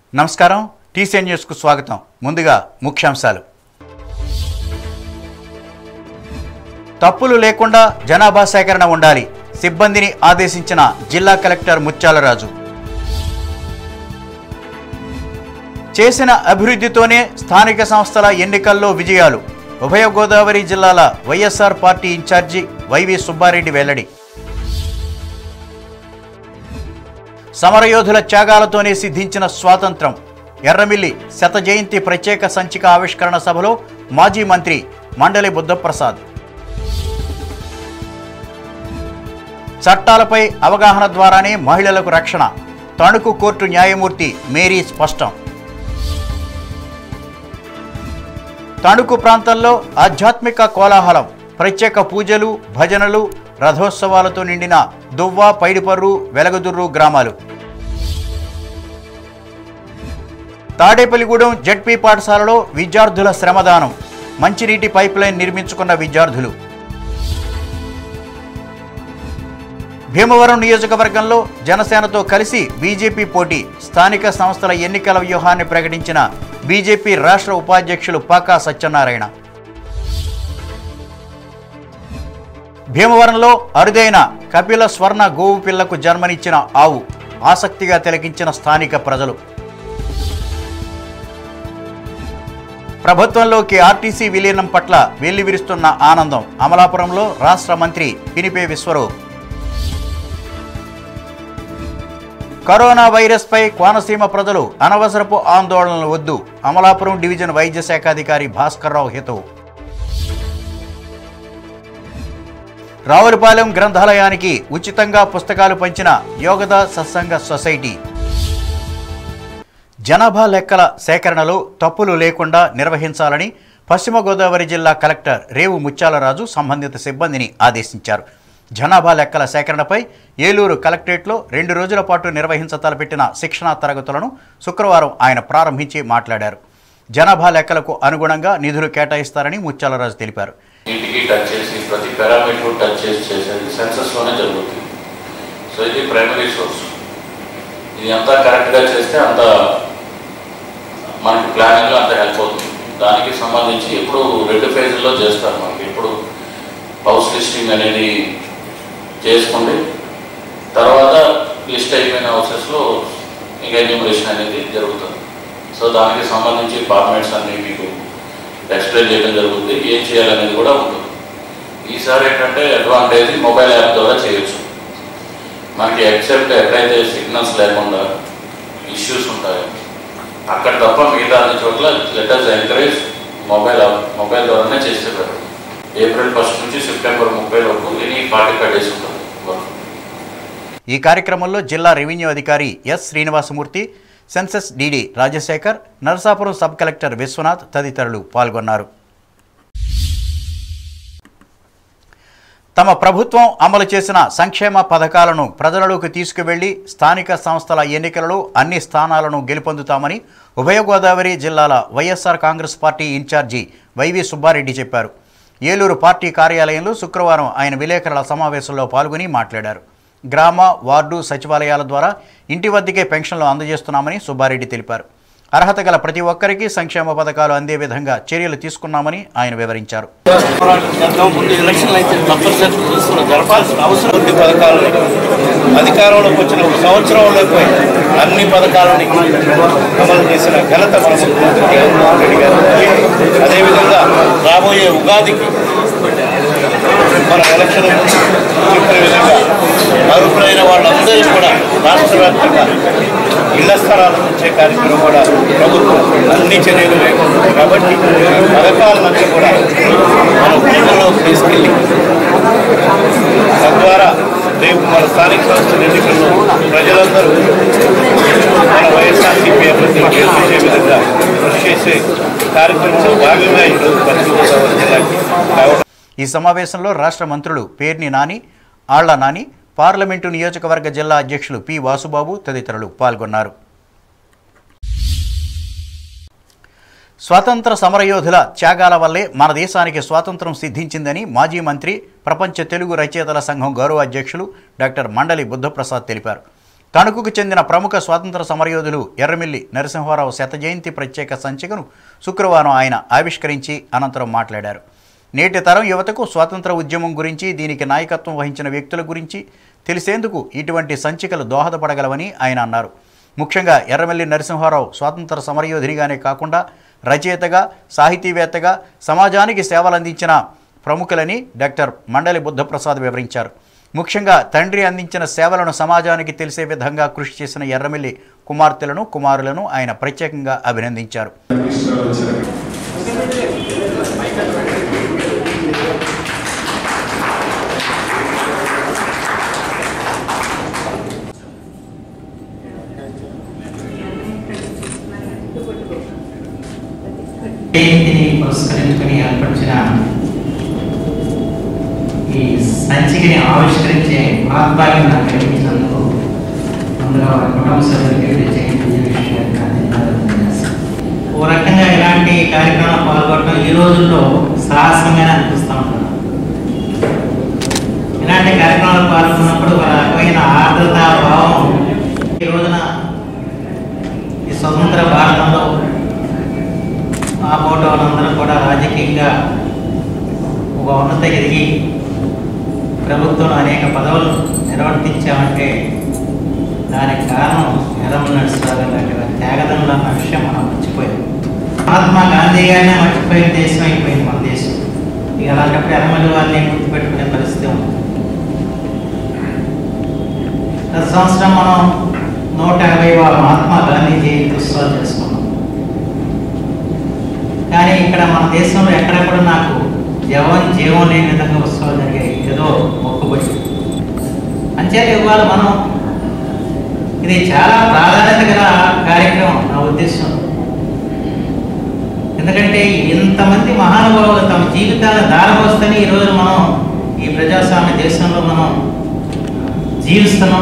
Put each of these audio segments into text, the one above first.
నమస్కారం టీసీ న్యూస్కు స్వాగతం ముందుగా ముఖ్యాంశాలు తప్పులు లేకుండా జనాభా సేకరణ ఉండాలి సిబ్బందిని ఆదేశించిన జిల్లా కలెక్టర్ ముత్యాలరాజు చేసిన అభివృద్ధితోనే స్థానిక సంస్థల ఎన్నికల్లో విజయాలు ఉభయ గోదావరి జిల్లాల వైఎస్ఆర్ పార్టీ ఇన్ఛార్జి వైవి సుబ్బారెడ్డి వెల్లడి సమరయోధుల త్యాగాలతోనే సిద్ధించిన స్వాతంత్రం ఎర్రమిల్లి శత జయంతి ప్రత్యేక సంచిక ఆవిష్కరణ సభలో మాజీ మంత్రి మండలి బుద్ధప్రసాద్ చట్టాలపై అవగాహన ద్వారానే మహిళలకు రక్షణ తణుకు కోర్టు న్యాయమూర్తి మేరీ స్పష్టం తణుకు ప్రాంతంలో ఆధ్యాత్మిక కోలాహలం ప్రత్యేక పూజలు భజనలు రథోత్సవాలతో నిండిన దువ్వ పైడిపర్రు వెలగదుర్రు గ్రామాలు తాడేపల్లిగూడెం జడ్పీ పాఠశాలలో విద్యార్థుల శ్రమదానం మంచినీటి పైప్లైన్ నిర్మించుకున్న విద్యార్థులు భీమవరం నియోజకవర్గంలో జనసేనతో కలిసి బీజేపీ పోటీ స్థానిక సంస్థల ఎన్నికల వ్యూహాన్ని ప్రకటించిన బీజేపీ రాష్ట్ర ఉపాధ్యక్షులు పాకా సత్యనారాయణ భీమవరంలో అరుదైన కపిల స్వర్ణ గోవు పిల్లకు జన్మనిచ్చిన ఆవు ఆసక్తిగా తిలకించిన స్థానిక ప్రజలు ప్రభుత్వంలోకి ఆర్టీసీ విలీనం పట్ల వెల్లివిరుస్తున్న ఆనందం అమలాపురంలో రాష్ట్ర మంత్రి పినిపే విశ్వరూప్ కరోనా వైరస్పై కోనసీమ ప్రజలు అనవసరపు ఆందోళనలు వద్దు అమలాపురం డివిజన్ వైద్య శాఖాధికారి భాస్కర్రావు హితవు రావులపాలెం గ్రంథాలయానికి ఉచితంగా పుస్తకాలు పంచిన యోగద సత్సంగ సొసైటీ జనాభా లెక్కల సేకరణలో తప్పులు లేకుండా నిర్వహించాలని పశ్చిమ గోదావరి జిల్లా కలెక్టర్ రేవు ముత్యాలరాజు సంబంధిత సిబ్బందిని ఆదేశించారు జనాభా లెక్కల సేకరణపై ఏలూరు కలెక్టరేట్లో రెండు రోజుల పాటు నిర్వహించ తలపెట్టిన శిక్షణా తరగతులను శుక్రవారం ఆయన ప్రారంభించి మాట్లాడారు జనాభా లెక్కలకు అనుగుణంగా నిధులు కేటాయిస్తారని ముత్యాలరాజు తెలిపారు ఇంటికి టచ్ చేసి ప్రతి పారామీటర్ టచ్ చేసి చేసేది సెన్సస్లోనే జరుగుతుంది సో ఇది ప్రైమరీ సోర్స్ ఇది అంతా కరెక్ట్గా చేస్తే అంత మనకి ప్లానింగ్లో అంత హెల్ప్ అవుతుంది దానికి సంబంధించి ఎప్పుడు రెండు ఫేజుల్లో చేస్తారు మనకి ఎప్పుడు హౌస్ లిస్టింగ్ అనేది చేసుకోండి తర్వాత లిస్ట్ అయిపోయిన హౌసెస్లో ఇంకా ఎన్యూమరేషన్ అనేది జరుగుతుంది సో దానికి సంబంధించి ఫార్మాట్స్ అన్ని మీకు ఎక్స్ప్లెయిన్ చేయడం జరుగుతుంది ఏం చేయాలనేది కూడా ఉంటుంది ఈసారి ఏంటంటే అడ్వాంటేజ్ మొబైల్ యాప్ ద్వారా చేయొచ్చు మనకి ఎక్సెప్ట్ ఎక్కడైతే సిగ్నల్స్ లేకుండా ఇష్యూస్ ఉంటాయో అక్కడ తప్ప మిగతా అన్ని చోట్ల letters encourage mobile app mobile ద్వారానే చేస్తే better. ఏప్రిల్ ఫస్ట్ నుంచి సెప్టెంబర్ ముప్పై వరకు ఎనీ ఫార్టీ ఫైవ్ డేస్ ఉంటుంది వర్క్ ఈ కార్యక్రమంలో జిల్లా రెవెన్యూ అధికారి S Srinivasamurthy census DD Rajasekhar Narasapuram sub collector Viswanath తదితరులు పాల్గొన్నారు తమ ప్రభుత్వం అమలు చేసిన సంక్షేమ పథకాలను ప్రజలలోకి తీసుకువెళ్లి స్థానిక సంస్థల ఎన్నికలలో అన్ని స్థానాలను గెలుపొందుతామని ఉభయ గోదావరి జిల్లాల వైఎస్ఆర్ కాంగ్రెస్ పార్టీ ఇన్ఛార్జి వైవి సుబ్బారెడ్డి చెప్పారు ఏలూరు పార్టీ కార్యాలయంలో శుక్రవారం ఆయన విలేకరుల సమావేశంలో పాల్గొని మాట్లాడారు గ్రామ వార్డు సచివాలయాల ద్వారా ఇంటి వద్దకే పెన్షన్లు అందజేస్తున్నామని సుబ్బారెడ్డి తెలిపారు అర్హత గల ప్రతి ఒక్కరికి సంక్షేమ పథకాలు అందే విధంగా చర్యలు తీసుకున్నామని ఆయన వివరించారు పోరాటం చేద్దాం ముందు ఎలక్షన్లు అయితే తప్పనిసరి తీసుకున్న జరపాల్సిన అవసరం ఉంది పథకాలని అధికారంలోకి వచ్చిన ఒక సంవత్సరంలోకి అన్ని పథకాలని అమలు చేసిన ఘనత మన ముఖ్యమంత్రి జగన్మోహన్ రెడ్డి గారు అదేవిధంగా రాబోయే ఉగాదికి మన ఎలక్షన్ చెప్పిన విధంగా అర్హులైన వాళ్ళందరూ కూడా రాష్ట్ర వ్యాప్తంగా ఇళ్ల స్థలాలు ఇచ్చే కార్యక్రమం కూడా ప్రభుత్వం అన్ని చర్యలు వేస్తుంది కాబట్టి పథకాలన్నీ కూడా మన ప్రజల్లోకి తీసుకెళ్ళి తద్వారా రేపు మన స్థానిక సంస్థల ఎన్నికల్లో ప్రజలందరూ మన వైఎస్ఆర్సీపీ అభ్యర్థులు గెలిపించే విధంగా కృషి చేసే కార్యక్రమంలో భాగంగా ఈరోజు పశ్చిమ గోదావరి జిల్లాకి కావడం ఈ సమావేశంలో రాష్ట్ర మంత్రులు పేర్ని నాని ఆళ్ల నాని పార్లమెంటు నియోజకవర్గ జిల్లా అధ్యక్షులు పి వాసుబాబు తదితరులు పాల్గొన్నారు స్వాతంత్ర సమరయోధుల త్యాగాల వల్లే మన దేశానికి స్వాతంత్రం సిద్ధించిందని మాజీ మంత్రి ప్రపంచ తెలుగు రచయితల సంఘం గౌరవ అధ్యక్షులు డాక్టర్ మండలి బుద్ధప్రసాద్ తెలిపారు తణుకుకు చెందిన ప్రముఖ స్వాతంత్ర సమరయోధులు ఎర్రమిల్లి నరసింహారావు శత జయంతి ప్రత్యేక సంచికను శుక్రవారం ఆయన ఆవిష్కరించి అనంతరం మాట్లాడారు నేటి తరం యువతకు స్వాతంత్ర ఉద్యమం గురించి దీనికి నాయకత్వం వహించిన వ్యక్తుల గురించి తెలిసేందుకు ఇటువంటి సంచికలు దోహదపడగలవని ఆయన అన్నారు ముఖ్యంగా ఎర్రమల్లి నరసింహారావు స్వాతంత్ర సమరయోధునిగానే కాకుండా రచయితగా సాహితీవేత్తగా సమాజానికి సేవలందించిన ప్రముఖులని డాక్టర్ మండలి బుద్ధప్రసాద్ వివరించారు ముఖ్యంగా తండ్రి అందించిన సేవలను సమాజానికి తెలిసే విధంగా కృషి చేసిన ఎర్రమిల్లి కుమార్తెలను కుమారులను ఆయన ప్రత్యేకంగా అభినందించారు జయంతిని పురస్కరించుకుని ఏర్పరిచిన ఈ సంచికని ఆవిష్కరించే మహాత్మాన్ని నాకు కలిగించినందుకు అందులో వారి కుటుంబ సభ్యులకి జయంతి విజయలక్ష్మి గారికి నా ధన్యవాదాలు తెలియజేస్తాను. ఓ రకంగా ఇలాంటి కార్యక్రమాలు పాల్గొనడం ఈ రోజుల్లో సాహసంగానే అనిపిస్తూ ఉంటుంది ఇలాంటి కార్యక్రమాలు పాల్గొన్నప్పుడు ఒక రకమైన ఆర్ద్రత భావం ఈ రోజున ఈ స్వతంత్ర భారతంలో ఆ ఫోటోలందరూ కూడా రాజకీయంగా ఒక ఉన్నత ఎదిగి ప్రభుత్వం అనేక పదవులు నిర్వర్తించామంటే దానికి కారణం ఎర్రమ్మ నరసింహారావు లాంటి వారి త్యాగదనులు అన్న విషయం మనం మర్చిపోయాం మహాత్మా గాంధీ గారినే మర్చిపోయిన దేశం అయిపోయింది మన దేశం ఇక అలాంటప్పుడు ఎర్రమల్లి వారిని గుర్తుపెట్టుకునే పరిస్థితి ఉంది గత సంవత్సరం మనం నూట యాభైవ మహాత్మా గాంధీ జయంతి ఉత్సవాలు చేసుకున్నాం కానీ ఇక్కడ మన దేశంలో ఎక్కడ కూడా నాకు జవం జీవం లేని విధంగా ఉత్సవాలు జరిగాయి ఏదో మొక్కుబడి అంచేత ఇవాళ మనం ఇది చాలా ప్రాధాన్యత గల కార్యక్రమం నా ఉద్దేశం ఎందుకంటే ఇంతమంది మహానుభావులు తమ జీవితాలను దారపోస్తని ఈరోజు మనం ఈ ప్రజాస్వామ్య దేశంలో మనం జీవిస్తున్నాం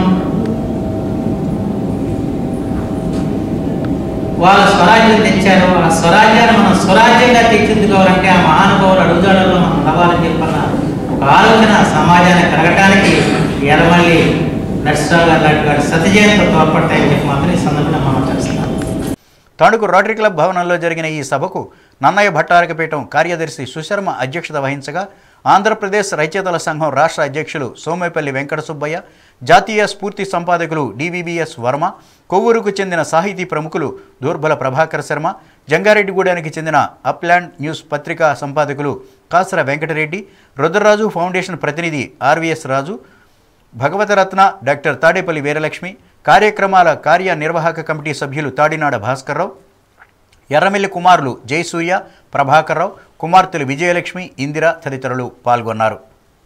వాళ్ళ స్వరాజ్యం తెచ్చారు ఆ స్వరాజ్యాన్ని మనం స్వరాజ్యంగా తీర్చిదిద్దుకోవాలంటే ఆ మహానుభావులు అడుగుజాడల్లో మనం నడవాలని చెప్పన్న ఒక ఆలోచన సమాజాన్ని కలగటానికి ఎర్రమల్లి నరసరావు గారు లాంటి వారి సతజయంతో తోడ్పడతాయని చెప్పి మాత్రం ఈ సందర్భంగా మనం చేస్తున్నాం తణుకు రోటరీ క్లబ్ భవనంలో జరిగిన ఈ సభకు నన్నయ్య భట్టారకపీఠం కార్యదర్శి సుశర్మ అధ్యక్షత వహించగా ఆంధ్రప్రదేశ్ రచయితల సంఘం రాష్ట్ర అధ్యక్షులు సోమేపల్లి వెంకట సుబ్బయ్య జాతీయ స్ఫూర్తి సంపాదకులు డివిబిఎస్ వర్మ కొవ్వూరుకు చెందిన సాహితీ ప్రముఖులు దూర్బల ప్రభాకర్ శర్మ జంగారెడ్డిగూడానికి చెందిన అప్లాండ్ న్యూస్ పత్రికా సంపాదకులు కాసర వెంకటరెడ్డి రుద్రరాజు ఫౌండేషన్ ప్రతినిధి ఆర్వీఎస్ రాజు భగవతరత్న డాక్టర్ తాడేపల్లి వీరలక్ష్మి కార్యక్రమాల కార్యనిర్వాహక కమిటీ సభ్యులు తాడినాడ భాస్కర్రావు ఎర్రమిల్లి కుమారులు జయసూర్య ప్రభాకర్రావు కుమార్తెలు విజయలక్ష్మి ఇందిర తదితరులు పాల్గొన్నారు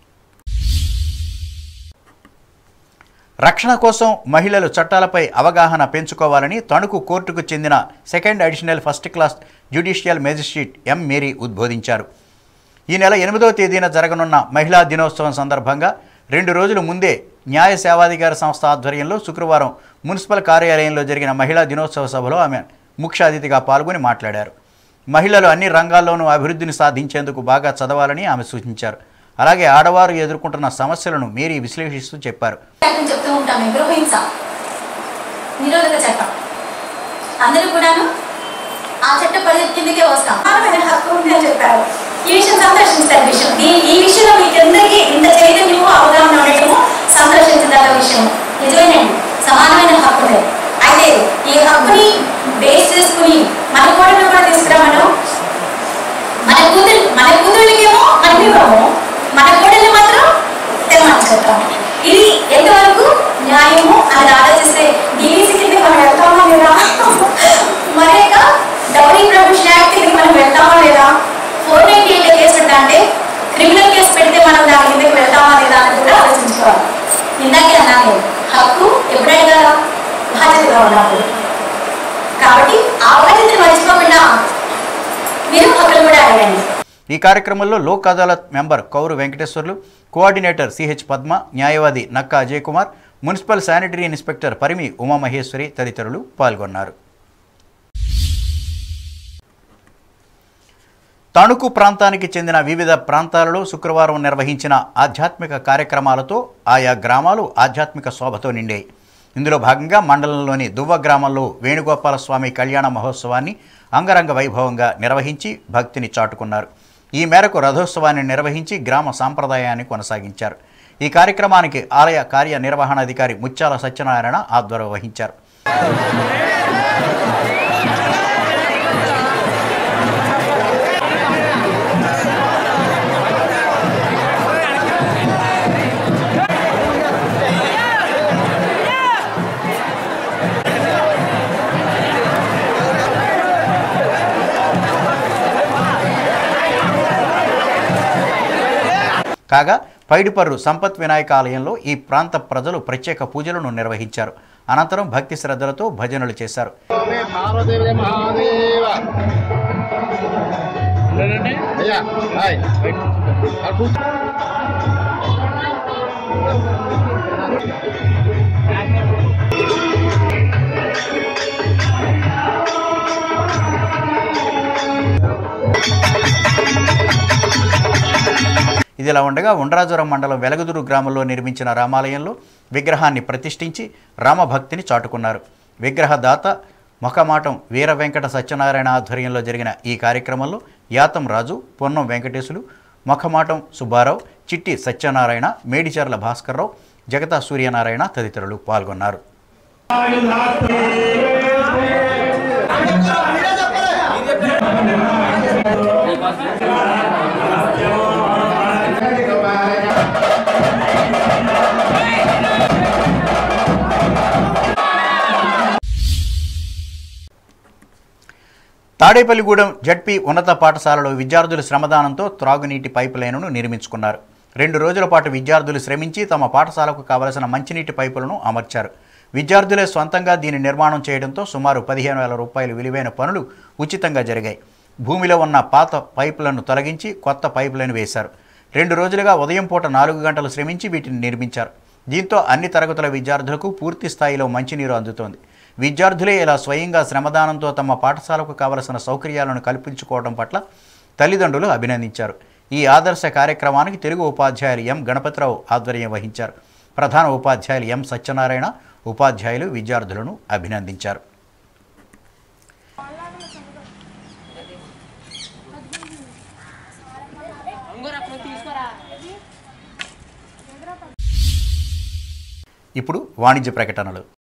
రక్షణ కోసం మహిళలు చట్టాలపై అవగాహన పెంచుకోవాలని తణుకు కోర్టుకు చెందిన second additional first class judicial magistrate M Mary ఉద్బోధించారు ఈ నెల ఎనిమిదవ తేదీన జరగనున్న మహిళా దినోత్సవం సందర్భంగా రెండు రోజుల ముందే న్యాయ సేవాధికార సంస్థ ఆధ్వర్యంలో శుక్రవారం మున్సిపల్ కార్యాలయంలో జరిగిన మహిళా దినోత్సవ సభలో ఆమె ముఖ్య అతిథిగా పాల్గొని మాట్లాడారు మహిళలు అన్ని రంగాల్లోనూ అభివృద్ధిని సాధించేందుకు బాగా చదవాలని ఆమె సూచించారు అలాగే ఆడవారు ఎదుర్కొంటున్న సమస్యలను మేరీ విశ్లేషిస్తూ చెప్పారు చట్టం చెప్తూ ఉంటాం గృహహింస నిరోధక చట్టం అందరూ కూడాను ఆ చట్ట పరిధి కిందకే వస్తాం సమానమైన హక్కు ఉంది అని చెప్పారు ఈ విషయం సందర్శించారు విషయం ఈ ఈ విషయంలో మీకు అందరికీ ఇంత చైతన్యము అవగాహన ఉండటము సందర్శించదగ్గ విషయం నిజమేనండి సమానమైన హక్కు ఉంది అయితే ఈ హక్కుని బేస్ చేసుకుని మన కోడలు కూడా తీసుకురామను మన కూతురు మన కూతుళ్ళకేమో మనం ఇవ్వము మన కోడలు మాత్రం తెలమని చెప్తాము ఇది ఎంతవరకు న్యాయము అని ఆలోచిస్తే డీవీసీ కింద మనం వెళ్తామా లేదా మరేక డౌరీ ప్రొహిబిషన్ యాక్ట్ కింద మనం వెళ్తామా లేదా ఫోర్ నైన్టీ ఎయిట్ కేసు పెట్టా అంటే క్రిమినల్ కేసు పెడితే మనం దాని కిందకి వెళ్తామా లేదా అని కూడా ఆలోచించుకోవాలి ఇందాకే అన్నాను హక్కు ఎప్పుడైనా కదా బాధ్యతగా ఉన్నప్పుడు కాబట్టి ఆ బాధ్యతను మర్చిపోకుండా మీరు హక్కులు కూడా అడగండి ఈ కార్యక్రమంలో Lok Adalat member Kauru Venkateswarlu coordinator CH Padma న్యాయవాది Nakka Ajay Kumar municipal sanitary inspector Parimi Umamaheswari తదితరులు పాల్గొన్నారు తణుకు ప్రాంతానికి చెందిన వివిధ ప్రాంతాలలో శుక్రవారం నిర్వహించిన ఆధ్యాత్మిక కార్యక్రమాలతో ఆయా గ్రామాలు ఆధ్యాత్మిక శోభతో నిండాయి ఇందులో భాగంగా మండలంలోని దువ్వ గ్రామంలో వేణుగోపాల స్వామి కళ్యాణ మహోత్సవాన్ని అంగరంగ వైభవంగా నిర్వహించి భక్తిని చాటుకున్నారు ఈ మేరకు రథోత్సవాన్ని నిర్వహించి గ్రామ సాంప్రదాయాన్ని కొనసాగించారు ఈ కార్యక్రమానికి ఆలయ కార్యనిర్వహణాధికారి ముత్యాల సత్యనారాయణ ఆధ్వర్యం వహించారు కాగా పైడిపర్రు సంపత్ వినాయక ఆలయంలో ఈ ప్రాంత ప్రజలు ప్రత్యేక పూజలను నిర్వహించారు అనంతరం భక్తి శ్రద్ధలతో భజనలు చేశారు పార్వదేవి మహాదేవ అయ్యా హాయ్ ఆ కూర్చో. ఇదిలా ఉండగా ఉండ్రాజురం మండలం వెలగదురు గ్రామంలో నిర్మించిన రామాలయంలో విగ్రహాన్ని ప్రతిష్ఠించి రామభక్తిని చాటుకున్నారు విగ్రహదాత మొఖమాటం వీర వెంకట సత్యనారాయణ ఆధ్వర్యంలో జరిగిన ఈ కార్యక్రమంలో యాతం రాజు పొన్నం వెంకటేశులు మొఖమాటం సుబ్బారావు చిట్టి సత్యనారాయణ మేడిచర్ల భాస్కర్రావు జగతా సూర్యనారాయణ తదితరులు పాల్గొన్నారు తాడేపల్లిగూడెం జడ్పీ ఉన్నత పాఠశాలలో విద్యార్థుల శ్రమదానంతో త్రాగునీటి పైపు లైన్ను నిర్మించుకున్నారు రెండు రోజుల పాటు విద్యార్థులు శ్రమించి తమ పాఠశాలకు కావలసిన మంచినీటి పైపులను అమర్చారు విద్యార్థులే స్వంతంగా దీని నిర్మాణం చేయడంతో సుమారు పదిహేను వేల రూపాయలు విలువైన పనులు ఉచితంగా జరిగాయి భూమిలో ఉన్న పాత పైపులను తొలగించి కొత్త పైపులను వేశారు రెండు రోజులుగా ఉదయం పూట నాలుగు గంటలు శ్రమించి వీటిని నిర్మించారు దీంతో అన్ని తరగతుల విద్యార్థులకు పూర్తి స్థాయిలో మంచినీరు అందుతోంది విద్యార్థులే ఇలా స్వయంగా శ్రమదానంతో తమ పాఠశాలకు కావలసిన సౌకర్యాలను కల్పించుకోవడం పట్ల తల్లిదండ్రులు అభినందించారు ఈ ఆదర్శ కార్యక్రమానికి తెలుగు ఉపాధ్యాయులు ఎం గణపతిరావు ఆధ్వర్యం వహించారు ప్రధాన ఉపాధ్యాయులు ఎం సత్యనారాయణ ఉపాధ్యాయులు విద్యార్థులను అభినందించారు ఇప్పుడు వాణిజ్య ప్రకటనలు